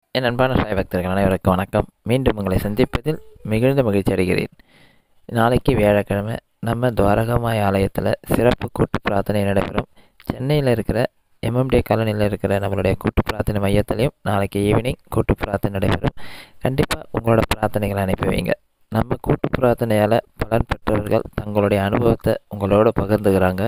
என் அன்பான சாய் பக்தர்கள் அனைவருக்கும் வணக்கம் மீண்டும் உங்களை சந்திப்பதில் மிகுந்த மகிழ்ச்சி அடைகிறேன் நாளைக்கு வியாழக்கிழமை நம்ம துவாரகமாய் ஆலயத்தில் சிறப்பு கூட்டு பிரார்த்தனை நடைபெறும் சென்னையில் இருக்கிற எம்எம்டி காலனியில் இருக்கிற நம்மளுடைய கூட்டு பிரார்த்தனை மையத்திலையும் நாளைக்கு ஈவினிங் கூட்டு பிரார்த்தனை நடைபெறும் கண்டிப்பாக உங்களோட பிரார்த்தனைகளை அனுப்பி வைங்க நம்ம கூட்டு பிரார்த்தனையால் பலன் பெற்றவர்கள் தங்களுடைய அனுபவத்தை உங்களோட பகிர்ந்துக்கிறாங்க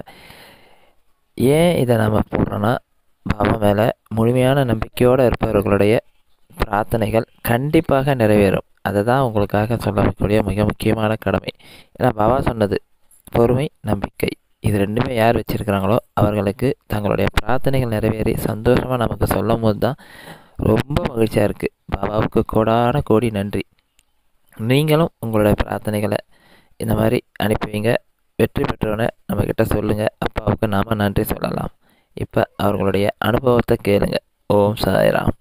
ஏன் இதை நம்ம போடுறோன்னா பாபா மேலே முழுமையான நம்பிக்கையோடு இருப்பவர்களுடைய பிரார்த்தனைகள் கண்டிப்பாக நிறைவேறும் அதை தான் உங்களுக்காக சொல்லக்கூடிய மிக முக்கியமான கடமை ஏன்னா பாபா சொன்னது பொறுமை நம்பிக்கை இது ரெண்டுமே யார் வச்சுருக்கிறாங்களோ அவர்களுக்கு தங்களுடைய பிரார்த்தனைகள் நிறைவேறி சந்தோஷமாக நமக்கு சொல்லும் போது தான் ரொம்ப மகிழ்ச்சியாக இருக்குது பாபாவுக்கு கோடான கோடி நன்றி நீங்களும் உங்களுடைய பிரார்த்தனைகளை இந்த மாதிரி அனுப்பி வைங்க வெற்றி பெற்றவனை நம்மக்கிட்ட சொல்லுங்கள் அப்பாவுக்கு நாம் நன்றி சொல்லலாம் இப்போ அவர்களுடைய அனுபவத்தை கேளுங்க ஓம் சாய்ராம்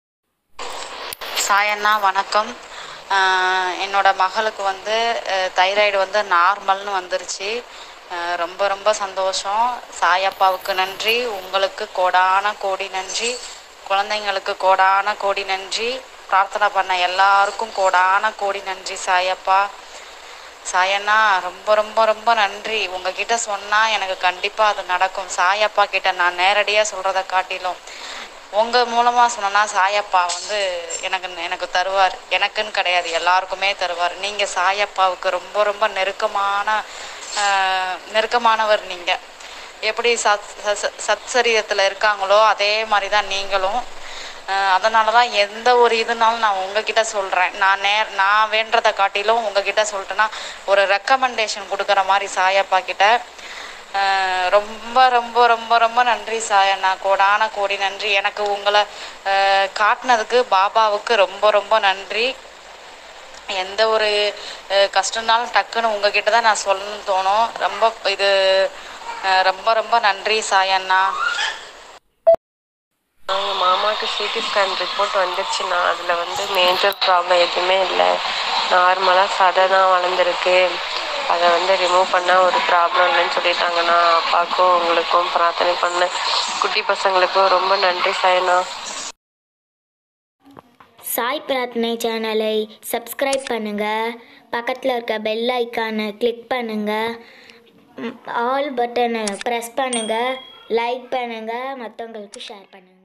சாயண்ணா வணக்கம் ஆஹ் என்னோட மகளுக்கு வந்து தைராய்டு வந்து நார்மல்னு வந்துருச்சு ஆஹ் ரொம்ப ரொம்ப சந்தோஷம் சாயப்பாவுக்கு நன்றி உங்களுக்கு கோடான கோடி நன்றி குழந்தைங்களுக்கு கோடான கோடி நன்றி பிரார்த்தனை பண்ண எல்லாருக்கும் கோடான கோடி நன்றி சாயப்பா சாயண்ணா ரொம்ப ரொம்ப ரொம்ப நன்றி உங்ககிட்ட சொன்னால் எனக்கு கண்டிப்பாக அது நடக்கும் சாயப்பா கிட்ட நான் நேரடியாக சொல்கிறத காட்டிலும் உங்கள் மூலமாக சொன்னேன்னா சாயப்பா வந்து எனக்கு எனக்கு தருவார் எனக்குன்னு கிடையாது எல்லாருக்குமே தருவார் நீங்கள் சாயப்பாவுக்கு ரொம்ப ரொம்ப நெருக்கமான ஆஹ், நெருக்கமானவர் நீங்கள் எப்படி சத் சத் சத்சரீரத்தில் இருக்காங்களோ அதே மாதிரி தான் நீங்களும் அதனால தான் எந்த ஒரு இதுனாலும் நான் உங்ககிட்ட சொல்கிறேன் நான் நே நான் வேண்டதை காட்டிலும் உங்ககிட்ட சொல்லிட்டேன்னா ஒரு ரெக்கமெண்டேஷன் கொடுக்குற மாதிரி சாயப்பா கிட்ட ஆஹ் ரொம்ப ரொம்ப ரொம்ப ரொம்ப நன்றி சாயண்ணா கோடான கோடி நன்றி எனக்கு உங்களை ஆஹ் காட்டினதுக்கு பாபாவுக்கு ரொம்ப ரொம்ப நன்றி எந்த ஒரு அஹ், கஷ்டம்னாலும் டக்குன்னு உங்ககிட்ட தான் நான் சொல்லணும்னு தோணும் ரொம்ப இது அஹ், ரொம்ப ரொம்ப நன்றி சாயண்ணா எங்கள் மாமாவுக்கு சிடி ஸ்கேன் ரிப்போர்ட் வந்துருச்சுண்ணா அதில் வந்து மேஜர் ப்ராப்ளம் எதுவுமே இல்லை நார்மலாக சதை தான் வளர்ந்துருக்கு அதை வந்து ரிமூவ் பண்ணால் ஒரு ப்ராப்ளம் இல்லைன்னு சொல்லிட்டாங்கண்ணா அப்பாவுக்கும் உங்களுக்கும் பிரார்த்தனை பண்ண குட்டி பசங்களுக்கும் ரொம்ப நன்றி சாயண்ணா சாய் பிரார்த்தனை சேனலை சப்ஸ்கிரைப் பண்ணுங்கள் பக்கத்தில் இருக்க பெல் ஐக்கானை கிளிக் பண்ணுங்கள் ஆல் பட்டனை ப்ரெஸ் பண்ணுங்கள் லைக் பண்ணுங்கள் மற்றவங்களுக்கு ஷேர் பண்ணுங்கள்